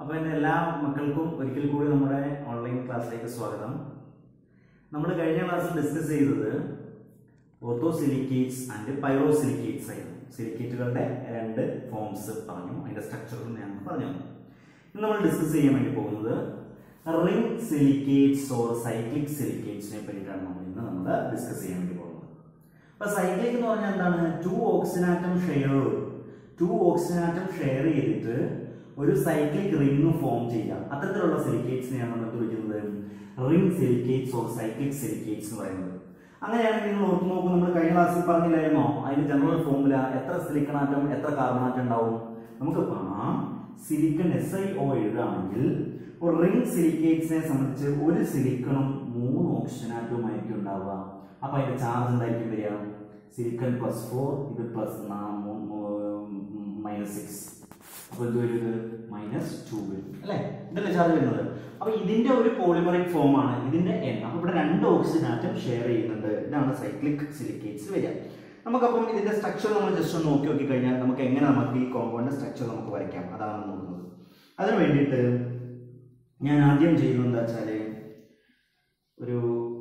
അപ്പോൾ എൻ്റെ എല്ലാ മക്കൾക്കും ഒരിക്കൽ കൂടി നമ്മുടെ ഓൺലൈൻ ക്ലാസ്സിലേക്ക് സ്വാഗതം നമ്മൾ കഴിഞ്ഞ ക്ലാസ്സിൽ ഡിസ്കസ് ചെയ്തത് ഓർത്തോസിലിക്കേറ്റ്സ് ആൻഡ് പൈറോസിലിക്കേറ്റ്സ് ആയിരുന്നു സിലിക്കേറ്റുകളുടെ രണ്ട് ഫോംസ് പറഞ്ഞു അതിൻ്റെ സ്ട്രക്ചറും ഞാൻ പറഞ്ഞു ഇന്ന് നമ്മൾ ഡിസ്കസ് ചെയ്യാൻ വേണ്ടി പോകുന്നത് റിംഗ് സിലിക്കേറ്റ്സ് ഓർ സൈക്ലിക് സിലിക്കേറ്റ്സിനെ പറ്റിയിട്ടാണ് നമ്മൾ ഇന്ന് നമ്മൾ ഡിസ്കസ് ചെയ്യാൻ വേണ്ടി പോകുന്നത് അപ്പൊ സൈക്ലിക് എന്ന് പറഞ്ഞാൽ എന്താണ് two oxygen atom share two oxygen atom share ചെയ്തിട്ട് ഒരു സൈക്ലിക് റിംഗ് ഫോം ചെയ്യാം അത്തരത്തിലുള്ള സിലിക്കേറ്റ്സിനെയാണ് നമ്മൾ വിളിക്കുന്നത് ring silicates or cyclic silicates എന്ന് പറയുന്നത് അങ്ങനെയാണെങ്കിൽ നിങ്ങൾ ഓർത്ത് നോക്കും നമ്മൾ കഴിഞ്ഞ ക്ലാസ്സിൽ പറഞ്ഞില്ലായിരുന്നോ അതിന്റെ ജനറൽ ഫോർമുല എത്ര സിലിക്കൺ ആറ്റം എത്ര കാർബൺ ആറ്റം ഉണ്ടാവും നമുക്ക് കാണാം സിലിക്കൺ എസ് ഐ ഒ എഴുതുകയാണെങ്കിൽ ഒരു റിംഗ് സിലിക്കേറ്റ്സിനെ സംബന്ധിച്ച് ഒരു സിലിക്കണും മൂന്ന് ഓക്സിജൻ ആറ്റവുമായിരിക്കും ഉണ്ടാവുക അപ്പൊ അതിന്റെ ചാർജ് എന്തായിരിക്കും വരിക സിലിക്കൺ പ്ലസ് ഫോർ ഇത് പ്ലസ് മൈനസ് സിക്സ് അപ്പൊ എന്ത് വരും ഇത് മൈനസ് ടു വരും അല്ലെ ഇതല്ലേ ചാർജ് വരുന്നത് അപ്പൊ ഇതിന്റെ ഒരു പോളിമറിക് ഫോം ആണ് ഇതിന്റെ എൻ അപ്പൊ ഇവിടെ രണ്ട് ഓക്സിജൻ ആറ്റം ഷെയർ ചെയ്യുന്നുണ്ട് ഇതാണ് സൈക്ലിക് സിലിക്കേറ്റ്സ് വരിക നമുക്കപ്പം ഇതിന്റെ സ്ട്രക്ചർ നമ്മൾ ജസ്റ്റ് ഒന്ന് നോക്കി നോക്കി കഴിഞ്ഞാൽ നമുക്ക് എങ്ങനെ നമുക്ക് ഈ കോമ്പൗണ്ടിന്റെ സ്ട്രക്ചർ നമുക്ക് വരയ്ക്കാം അതാണ് നോക്കുന്നത് അതിന് വേണ്ടിയിട്ട് ഞാൻ ആദ്യം ചെയ്യുന്നത് എന്താ വെച്ചാല് ഒരു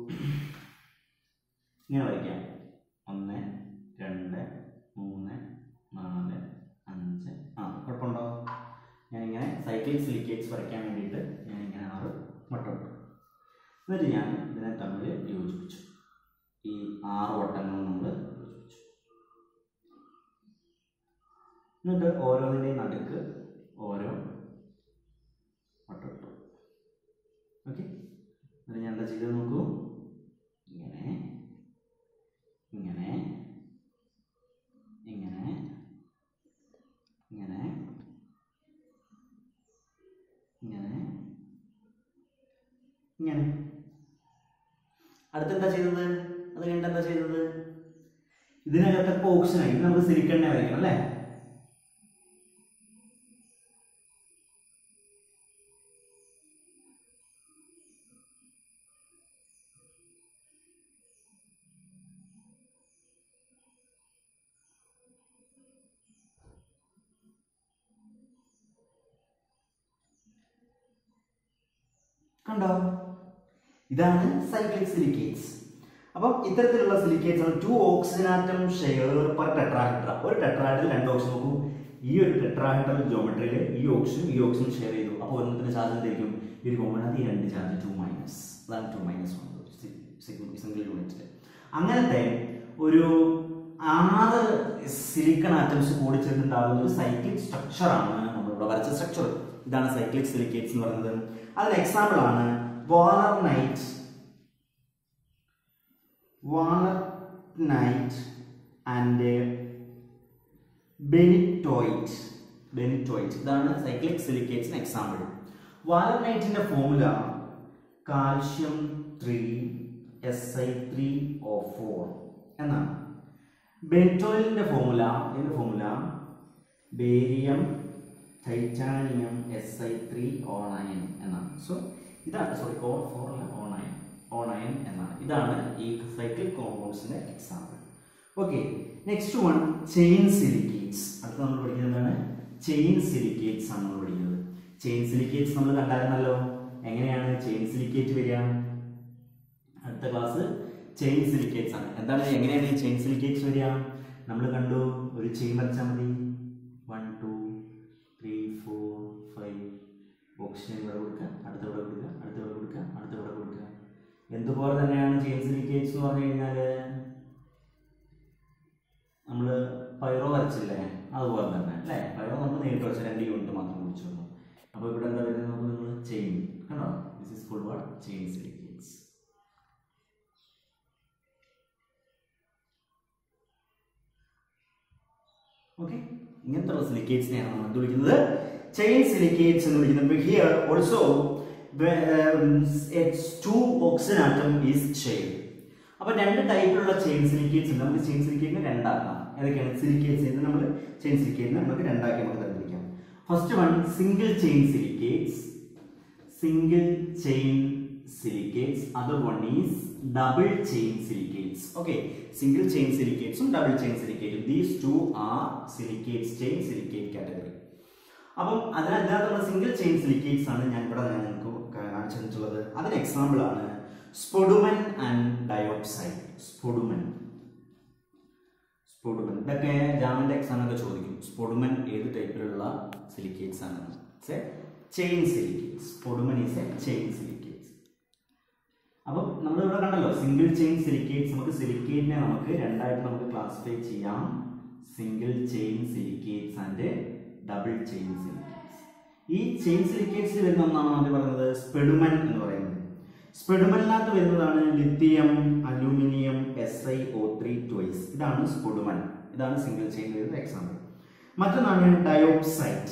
ഇങ്ങനെ വരയ്ക്കാം ഒന്ന് രണ്ട് മൂന്ന് നാല് അഞ്ച് ആ കുഴപ്പമുണ്ടോ ഞാനിങ്ങനെ സൈക്ലിക് സിലിക്കേറ്റ്സ് വരയ്ക്കാൻ വേണ്ടിയിട്ട് ഞാൻ ഇങ്ങനെ ആറ് വട്ടമിട്ടു എന്നിട്ട് ഞാൻ ഇതിനെ തമ്മിൽ യോജിപ്പിച്ചു ഈ ആറ് വട്ടങ്ങൾ നമ്മൾ യോജിപ്പിച്ചു എന്നിട്ട് ഓരോന്നിൻ്റെയും നടുക്ക് ഓരോ വട്ടമിട്ടു ഓക്കെ എന്നിട്ട് ഞാൻ എന്താ ചെയ്തത് നോക്കൂ ഇങ്ങനെ ഇങ്ങനെ ഇങ്ങനെ ഇങ്ങനെ ഇങ്ങനെ ഇങ്ങനെ അടുത്തെന്താ ചെയ്തത് അത് കഴിഞ്ഞിട്ട് എന്താ ചെയ്തത് ഇതിനകത്തൊക്കെ ഓപ്ഷനായി ഇത് നമുക്ക് സിലിക്കണ്ണെ വരയ്ക്കണം അല്ലേ കണ്ടോ ഇതാണ് സൈക്ലിക് സിലിക്കേറ്റ്സ് അപ്പം ഇത്തരത്തിലുള്ള സിലിക്കേറ്റ്സ് ആണ് two oxygen atom share per tetrahedra ഒരു ടെട്രാഹെഡ്രിൽ രണ്ട് ഓക്സിജൻ നോക്കൂ ഈ ഒരു ടെട്രാഹെഡ്രൽ ജോമെട്രിയിൽ ഈ ഓക്സിജൻ ഈ ഓക്സിജൻ ഷെയർ ചെയ്തു അപ്പോൾ ഒരെണ്ണത്തിന്റെ ചാർജ് എന്തായിരിക്കും ഈ ഒരു കോമ്പൗണ്ടിനകത്ത് ഈ രണ്ട് ചാർജ് ടു മൈനസ് അതാണ് ടു മൈനസ് സിംഗിൾ യൂണിറ്റിൽ അങ്ങനത്തെ ഒരു ആറ് സിലിക്കൺ ആറ്റംസ് കൂടി ചേർന്നുണ്ടാകുന്ന ഒരു സൈക്ലിക് സ്ട്രക്ചർ ആണ് നമ്മളിവിടെ വരച്ച സ്ട്രക്ചർ ഇതാണ് സൈക്ലിക് സിലിക്കേറ്റ്സ് എന്ന് പറയുന്നത് അതിന് എക്സാമ്പിൾ ആണ് wollastonite wollastonite and benitoite benitoite ഇതാണ് സൈക്ലിക് സിലിക്കേറ്റ്സിന് എക്സാമ്പിൾ വാളർ നൈറ്റിന്റെ formula calcium three S I three O four എന്നാണ് ബെൻറ്റോയിലിന്റെ ഫോമുല ഇതിന്റെ formula barium titanium S I three O nine എന്നാണ് സോ ഇതാണ് സോറി ഓ ഫോർ അല്ല ഓ നയൻ ഓ നയൻ എന്നാണ് ഇതാണ് ഈ സൈക്ലിക് കോമ്പൗണ്ട്സിന്റെ example okay next one chain silicates അടുത്ത നമ്മൾ പഠിക്കുന്നത് എന്താണ് ചെയിൻ സിലിക്കേറ്റ്സ് ആണ് നമ്മൾ പഠിക്കുന്നത് ചെയിൻ സിലിക്കേറ്റ്സ് നമ്മൾ കണ്ടായിരുന്നല്ലോ എങ്ങനെയാണ് ചെയിൻ സിലിക്കേറ്റ് വരിക അടുത്ത ക്ലാസ് ചെയിൻ സിലിക്കേറ്റ്സ് ആണ് എന്താണ് എങ്ങനെയാണ് ഈ ചെയിൻ സിലിക്കേറ്റ്സ് വരിക നമ്മൾ കണ്ടു ഒരു ചെയിൻ വരച്ചാൽ മതി one two three four five oxygen ഇവിടെ കൊടുക്കുക അടുത്ത ഇവിടെ കൊടുക്കുക അടുത്ത ഇവിടെ കൊടുക്കുക അടുത്ത ഇവിടെ കൊടുക്കുക എന്തുപോലെ തന്നെയാണ് ചെയിൻ സിലിക്കേറ്റ്സ് എന്ന് പറഞ്ഞു കഴിഞ്ഞാൽ നമ്മൾ പൈറോ വരച്ചില്ലേ അതുപോലെ തന്നെ അല്ലേ പൈറോ നമുക്ക് നേരിട്ട് വരച്ച രണ്ട് യൂണിറ്റ് മാത്രം കുടിച്ചുള്ളൂ അപ്പോൾ ഇവിടെ എന്താ വരുന്നത് നമുക്ക് നിങ്ങൾ ചെയിൻ കണ്ടോ this is full what chain silicates okay ഇങ്ങനത്തെ സിലിക്കേറ്റ്സിനെയാണ് നമ്മൾ എന്ത് വിളിക്കുന്നത് ചെയിൻ സിലിക്കേറ്റ്സ് എന്ന് വിളിക്കുന്നത് here also two oxygen atom is share അപ്പൊ രണ്ട് ടൈപ്പിലുള്ള ചെയിൻ സിലിക്കേറ്റ്സ് ഉണ്ട് നമുക്ക് ചെയിൻ സിലിക്കേറ്റിനെ രണ്ടാക്കാം ഏതൊക്കെയാണ് സിലിക്കേറ്റ്സ് ഇത് നമ്മൾ ചെയിൻ സിലിക്കേറ്റിനെ നമുക്ക് രണ്ടാക്കി നമുക്ക് തരംതിരിക്കാം first one single chain silicates single chain silicates other one is double chain silicates okay single chain silicates ഉം double chain silicates these two are silicates chain silicate category അപ്പം അതിനകത്തുള്ള സിംഗിൾ ചെയിൻ സിലിക്കേറ്റ്സ് ആണ് ഞാൻ ഇവിടെ ഞാൻ നിങ്ങൾക്ക് കാണിച്ചു തന്നിട്ടുള്ളത് അതിന് എക്സാമ്പിൾ ആണ് സ്പൊഡുമൻ ആൻഡ് ഡയോക്സൈഡ് സ്പൊഡുമൻ സ്പൊഡുമൻ ഇതൊക്കെ ജാമിന്റെ എക്സാം ഒക്കെ ചോദിക്കും സ്പൊഡുമൻ ഏത് ടൈപ്പിലുള്ള സിലിക്കേറ്റ്സ് ആണ് chain silicates spodumene is a chain silicates അപ്പം നമ്മൾ ഇവിടെ കണ്ടല്ലോ സിംഗിൾ ചെയിൻ സിലിക്കേറ്റ്സ് നമുക്ക് സിലിക്കേറ്റിനെ നമുക്ക് രണ്ടായിട്ട് നമുക്ക് ക്ലാസിഫൈ ചെയ്യാം single chain silicates and double chain silicates ഈ ചെയിൻ സിലിക്കേറ്റ്സിൽ വരുന്ന ഒന്നാണ് നമ്മൾ പറയുന്നത് സ്പെഡുമൻ എന്ന് പറയുന്നത് സ്പെഡുമനിനകത്ത് വരുന്നതാണ് lithium aluminium S I O three twice ഇതാണ് സ്പെഡുമൻ ഇതാണ് സിംഗിൾ ചെയിൻ വരുന്ന എക്സാമ്പിൾ മറ്റൊന്നാണ് ഡയോക്സൈഡ്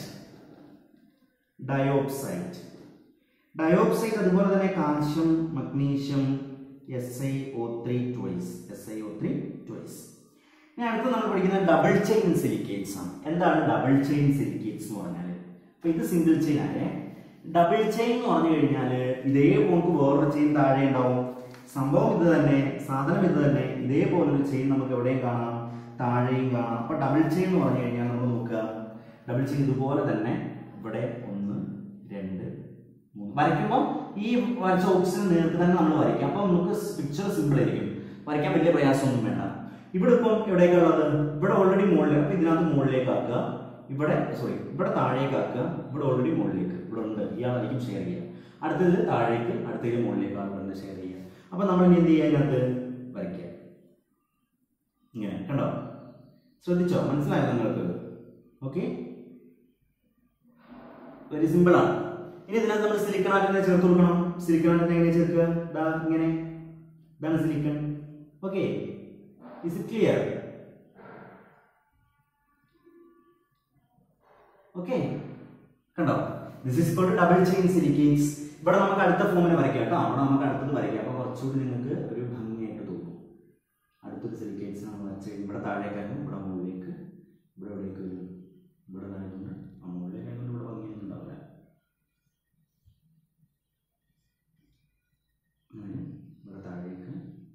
ഡയോക്സൈഡ് ഡയോക്സൈഡ് അതുപോലെ തന്നെ calcium magnesium S I O three twice S I O three twice ഇനി അടുത്ത് നമ്മൾ പഠിക്കുന്നത് ഡബിൾ ചെയിൻ സിലിക്കേറ്റ്സ് ആണ് എന്താണ് ഡബിൾ ചെയിൻ സിലിക്കേറ്റ്സ് എന്ന് പറഞ്ഞാൽ അപ്പൊ ഇത് സിംഗിൾ ചെയിൻ ആണ് ഡബിൾ ചെയിൻ എന്ന് പറഞ്ഞു കഴിഞ്ഞാൽ ഇതേ നമുക്ക് വേറൊരു ചെയിൻ താഴെ ഉണ്ടാവും സംഭവം ഇത് തന്നെ സാധനം ഇത് തന്നെ ഇതേപോലെ ഒരു ചെയിൻ നമുക്ക് എവിടെയും കാണാം താഴെയും കാണാം അപ്പൊ ഡബിൾ ചെയിൻ എന്ന് പറഞ്ഞു കഴിഞ്ഞാൽ നമ്മൾ നോക്കുക ഡബിൾ ചെയിൻ ഇതുപോലെ തന്നെ ഇവിടെ ഒന്ന് രണ്ട് മൂന്ന് വരയ്ക്കുമ്പോൾ ഈ വരച്ച ഓപ്ഷൻ നേരത്തെ തന്നെ നമ്മൾ വരയ്ക്കാം അപ്പൊ നമുക്ക് പിക്ചർ സിമ്പിൾ ആയിരിക്കും വരയ്ക്കാൻ വലിയ പ്രയാസമൊന്നും വേണ്ട ഇവിടെ ഇപ്പം എവിടേക്കുള്ളത് ഇവിടെ ഓൾറെഡി മുകളിലേക്ക് അപ്പൊ ഇതിനകത്ത് മുകളിലേക്ക് ആക്കുക ഇവിടെ സോറി ഇവിടെ താഴേക്ക് ആക്കുക ഇവിടെ ഓൾറെഡി മുകളിലേക്ക് ഇവിടെ ഉണ്ട് ഇയാളായിരിക്കും ഷെയർ ചെയ്യുക അടുത്തത് താഴേക്ക് അടുത്തത് മുകളിലേക്ക് ആളുകൾ ഷെയർ ചെയ്യുക അപ്പൊ നമ്മൾ ഇനി എന്ത് ചെയ്യുക അതിനകത്ത് വരയ്ക്കുക ഇങ്ങനെ കണ്ടോ ശ്രദ്ധിച്ചോ മനസ്സിലായോ നിങ്ങൾക്ക് ഓക്കെ വെരി സിമ്പിൾ ആണ് ഇനി ഇതിനകത്ത് നമ്മൾ സിലിക്കൺ ആറ്റിനെ ചേർത്ത് കൊടുക്കണം സിലിക്കൺ ആറ്റിനെ എങ്ങനെ ചേർക്കുക ദാ ഇങ്ങനെ ഇതാണ് silicon okay is it clear okay കണ്ടോ this is called double chain silicates ഇവിടെ നമുക്ക് അടുത്ത ഫോമിനെ വരയ്ക്കാം കേട്ടോ അവിടെ നമുക്ക് അടുത്തത് വരയ്ക്കാം അപ്പോൾ കുറച്ചുകൂടി നിങ്ങൾക്ക് ഒരു ഭംഗിയായിട്ട് തോന്നും അടുത്തൊരു സിലിക്കേറ്റ്സ് നമ്മൾ വരച്ച് കഴിഞ്ഞ് ഇവിടെ താഴേക്കായാലും ഇവിടെ മുകളിലേക്ക് ഇവിടെ എവിടേക്ക് വരും ഇവിടെ താഴെ ആ മുകളിലേക്കായാലും ഇവിടെ ഭംഗിയൊന്നും ഉണ്ടാവില്ല അങ്ങനെ ഇവിടെ താഴേക്ക്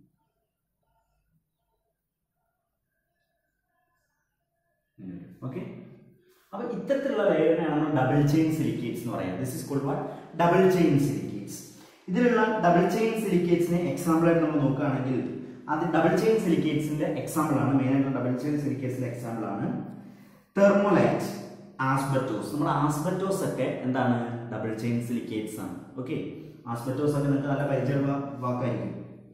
ഓക്കെ അപ്പൊ ഇത്തരത്തിലുള്ള ലെയറിനെയാണ് നമ്മൾ ഡബിൾ ചെയിൻ സിലിക്കേറ്റ്സ് എന്ന് പറയുന്നത് this is called what double chain silicates ഇതിലുള്ള ഡബിൾ ചെയിൻ സിലിക്കേറ്റ്സിനെ എക്സാമ്പിൾ ആയിട്ട് നമ്മൾ നോക്കുകയാണെങ്കിൽ അത് ഡബിൾ ചെയിൻ സിലിക്കേറ്റ്സിന്റെ എക്സാമ്പിൾ ആണ് മെയിൻ ആയിട്ടുള്ള ഡബിൾ ചെയിൻ സിലിക്കേറ്റ്സിന്റെ എക്സാമ്പിൾ ആണ് തെർമോലൈറ്റ് ആസ്ബറ്റോസ് നമ്മുടെ ആസ്ബറ്റോസ് ഒക്കെ എന്താണ് ഡബിൾ ചെയിൻ സിലിക്കേറ്റ്സ് ആണ് ഓക്കെ ആസ്ബറ്റോസ് ഒക്കെ നിങ്ങൾക്ക് നല്ല പരിചയമുള്ള വാക്കായിരിക്കും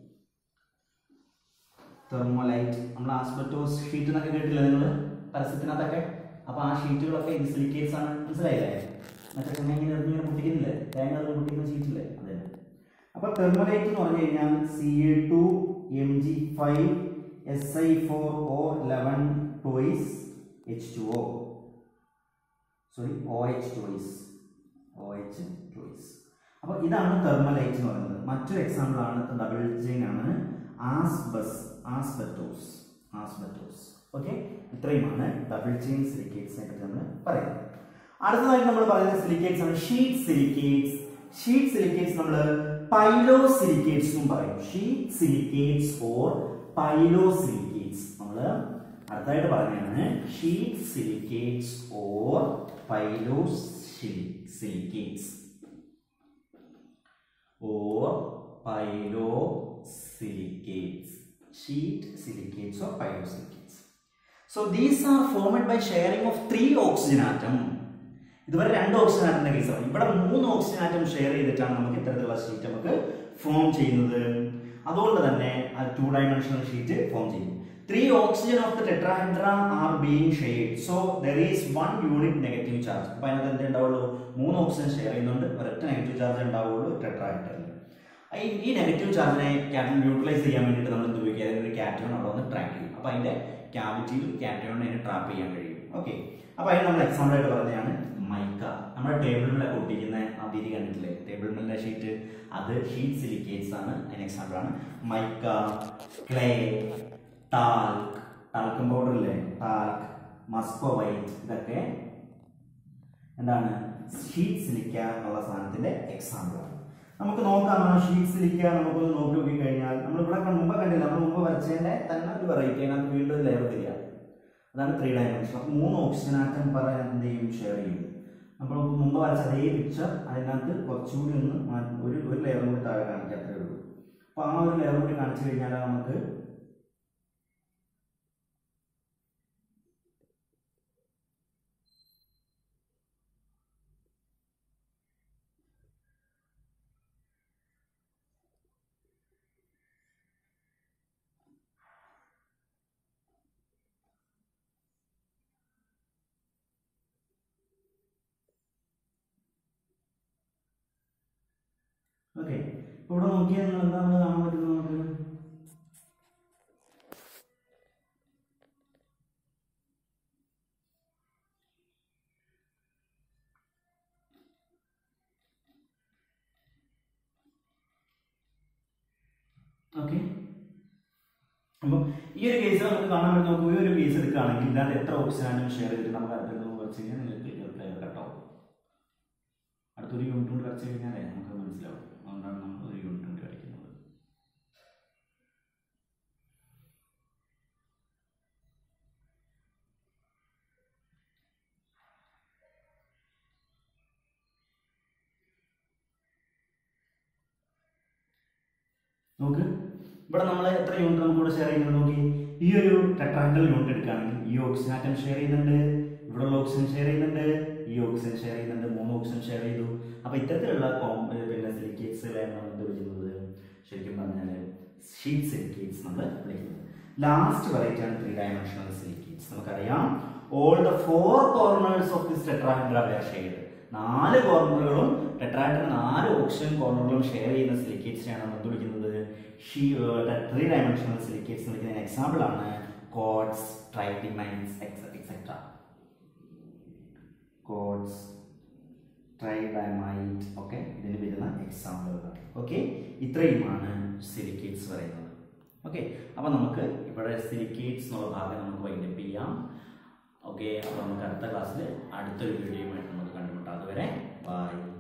തെർമോലൈറ്റ് നമ്മൾ ആസ്ബറ്റോസ് ഷീറ്റ് എന്നൊക്കെ കേട്ടില്ല നിങ്ങൾ പരസ്യത്തിനകത്തൊക്കെ അപ്പൊ ആ ഷീറ്റുകളൊക്കെ ഇത് സിലിക്കേറ്റ്സ് ആണ് മനസ്സിലായില്ലേ മറ്റേ തേങ്ങ ഇങ്ങനെ എറിഞ്ഞ് ഇങ്ങനെ പൊട്ടിക്കുന്നില്ലേ തേങ്ങ അത് പൊട്ടിക്കുന്ന ഷീറ്റില്ലേ അതെ അപ്പൊ തെർമോലൈറ്റ് എന്ന് പറഞ്ഞു കഴിഞ്ഞാൽ C A two M G five S I four O eleven twice H two O sorry O H twice O H twice അപ്പൊ ഇതാണ് തെർമലൈറ്റ് എന്ന് പറയുന്നത് മറ്റൊരു എക്സാമ്പിൾ ആണ് ഡബിൾ ചെയിൻ ആണ് ആസ്ബസ് ആസ്ബറ്റോസ് ആസ്ബറ്റോസ് ഓക്കെ ഇത്രയുമാണ് ഡബിൾ ചെയിൻ സിലിക്കേറ്റ്സിനെ പറ്റി നമ്മൾ പറയുന്നത് അടുത്തതായിട്ട് നമ്മൾ പറയുന്ന സിലിക്കേറ്റ്സ് ആണ് ഷീറ്റ് സിലിക്കേറ്റ്സ് ഷീറ്റ് സിലിക്കേറ്റ്സ് നമ്മൾ പൈലോ സിലിക്കേറ്റ്സ് എന്നും പറയും sheet silicates or phyllo silicates നമ്മൾ അടുത്തായിട്ട് പറഞ്ഞാണ് sheet silicates or phyllo silicates or pyrosilicates sheet silicates or pyrosilicates so these are formed by sharing of three oxygen atom ഇതുവരെ രണ്ട് oxygen ആറ്റത്തിന്റെ കേസാണ് ഇവിടെ മൂന്ന് ഓക്സിജൻ ആറ്റം ഷെയർ ചെയ്തിട്ടാണ് നമുക്ക് ഇത്തരത്തിലുള്ള ഷീറ്റ് നമുക്ക് ഫോം ചെയ്യുന്നത് അതുകൊണ്ട് തന്നെ ടു ഡയമെൻഷണൽ ഷീറ്റ് ഫോം ചെയ്യും three oxygen of the tetrahedra are being shared so there is one unit negative charge അപ്പൊ അതിനകത്ത് എന്ത് ഉണ്ടാവുള്ളൂ മൂന്ന് ഓക്സിജൻ ഷെയർ ചെയ്യുന്നുണ്ട് ഒരൊറ്റ നെഗറ്റീവ് ചാർജ് ഉണ്ടാവുള്ളൂ ടെട്രാഹെഡ്രയിൽ ഈ നെഗറ്റീവ് ചാർജിനെ ന്യൂട്രലൈസ് ചെയ്യാൻ വേണ്ടിയിട്ട് നമ്മൾ എന്ത് ഉപയോഗിക്കുക അതിന് ഒരു കാറ്റോൺ അവിടെ വന്ന് ട്രാക്ക് ചെയ്യും അപ്പൊ അതിന്റെ ക്യാവിറ്റിയിൽ കാറ്റോണിനെ അതിനെ ട്രാപ്പ് ചെയ്യാൻ കഴിയും ഓക്കെ അപ്പൊ അതിന് നമ്മൾ എക്സാമ്പിൾ ആയിട്ട് പറഞ്ഞതാണ് മൈക്ക നമ്മുടെ ടേബിൾ മേലെ ഒട്ടിക്കുന്ന ആ വിരി കണ്ടിട്ടില്ലേ ടേബിൾ മേലെ ഷീറ്റ് അത് ഷീറ്റ് സിലിക്കേറ്റ്സ് ആണ് അതിന് എക്സാമ്പിൾ ആണ് mica clay talc talcum powder ഇല്ലേ ടാൽക്ക് മസ്കോ വൈറ്റ് ഇതൊക്കെ എന്താണ് ഷീറ്റ് സിലിക്ക എന്നുള്ള സാധനത്തിന്റെ എക്സാമ്പിൾ ആണ് നമുക്ക് നോക്കാം ആ ഷീറ്റ് സിലിക്ക നമുക്കൊന്ന് നോക്കി നോക്കി കഴിഞ്ഞാൽ നമ്മൾ ഇവിടെ മുമ്പ് കണ്ടില്ല നമ്മൾ മുമ്പ് വരച്ചതിന്റെ തന്നെ ഒരു വെറൈറ്റി അതിനകത്ത് വീണ്ടും ലെയർ തരിക അതാണ് ത്രീ ഡയമെൻഷൻ മൂന്ന് ഓക്സിജൻ ആറ്റം പറ എന്ത് ചെയ്യും ഷെയർ ചെയ്യും നമ്മൾ മുമ്പ് വരച്ച അതേ പിക്ചർ അതിനകത്ത് കുറച്ചുകൂടി ഒന്ന് മാ- ഒരു ഒരു ലെയർ കൂടി താഴെ കാണിക്കാം അത്രേ ഉള്ളൂ അപ്പോൾ ആ ഒരു ലെയർ കൂടി കാണിച്ചു കഴിഞ്ഞാൽ നമുക്ക് ഓക്കെ ഇവിടെ നോക്കിയാൽ നിങ്ങൾ എന്താ നമ്മൾ കാണാൻ പറ്റുന്നത് നമുക്ക് ഓക്കെ അപ്പോൾ ഈ ഒരു കേസ് നമുക്ക് കാണാൻ പറ്റും നമുക്ക് ഈ ഒരു കേസ് എടുക്കുകയാണെങ്കിൽ ഇതിനകത്ത് എത്ര ഓപ്ഷൻ ആണെങ്കിലും ഷെയർ ചെയ്തിട്ട് നമുക്ക് അടുത്തൊരു കുറച്ച് കഴിഞ്ഞാൽ നിങ്ങൾക്ക് ക്ലിയർ കട്ടാവും അടുത്തൊരു യൂണിറ്റ് കൊണ്ട് വരച്ച് കഴിഞ്ഞാലേ നമുക്ക് മനസ്സിലാവും അതുകൊണ്ടാണ് നമ്മൾ ഒരു യൂണിറ്റ് കൊണ്ട് വരയ്ക്കുന്നത് നോക്ക് ഇവിടെ നമ്മൾ എത്ര യൂണിറ്റ് നമുക്ക് ഇവിടെ ഷെയർ ചെയ്യുന്നത് നോക്കി ഈ ഒരു ടെട്രാങ്കിൾ യൂണിറ്റ് എടുക്കുകയാണെങ്കിൽ ഈ ഓക്സിജൻ ആറ്റം ഷെയർ ചെയ്യുന്നുണ്ട് ഇവിടെയുള്ള ഓക്സിജൻ ഷെയർ ചെയ്യുന്നുണ്ട് ഈ ഓക്സിജൻ ഷെയർ ചെയ്യുന്നുണ്ട് മൂന്ന് ഓക്സിജൻ ഷെയർ ചെയ്തു അപ്പൊ ഇത്തരത്തിലുള്ള കോം- ഏർ പിന്നെ സിലിക്കേറ്റ്സുകളെ നമ്മൾ എന്ത് വിളിക്കുന്നത് ശരിക്കും പറഞ്ഞാൽ ഷീറ്റ് സിലിക്കേറ്റ്സ് നമ്മൾ വിളിക്കുന്നത് ലാസ്റ്റ് വെറൈറ്റി ആണ് ത്രീ ഡയമെൻഷണൽ സിലിക്കേറ്റ്സ് നമുക്കറിയാം all the four corners of this tetrahedra were shared നാല് കോർണറുകളും ടെട്രാഹെഡ്രിന് നാല് ഓക്സിജൻ കോർണറുകളും ഷെയർ ചെയ്യുന്ന സിലിക്കേറ്റ്സിനെയാണ് നമ്മൾ എന്ത് വിളിക്കുന്നത് ഷീ ത്രീ ഡയമെൻഷണൽ സിലിക്കേറ്റ്സ് എന്ന് വിളിക്കുന്ന എക്സാമ്പിൾ ആണ് quartz tridymite etcetera quartz tridymite ഒക്കെ ഇതിന് വരുന്ന എക്സാമ്പിളുകളാണ് ഓക്കെ ഇത്രയുമാണ് സിലിക്കേറ്റ്സ് പറയുന്നത് ഓക്കെ അപ്പോൾ നമുക്ക് ഇവിടെ സിലിക്കേറ്റ്സ് എന്നുള്ള ഭാഗം നമുക്ക് വൈൻഡപ്പ് ചെയ്യാം ഓക്കെ അപ്പോൾ നമുക്ക് അടുത്ത ക്ലാസ്സിൽ അടുത്തൊരു വീഡിയോയുമായിട്ട് നമുക്ക് കണ്ടുമുട്ടാം അതുവരെ ബൈ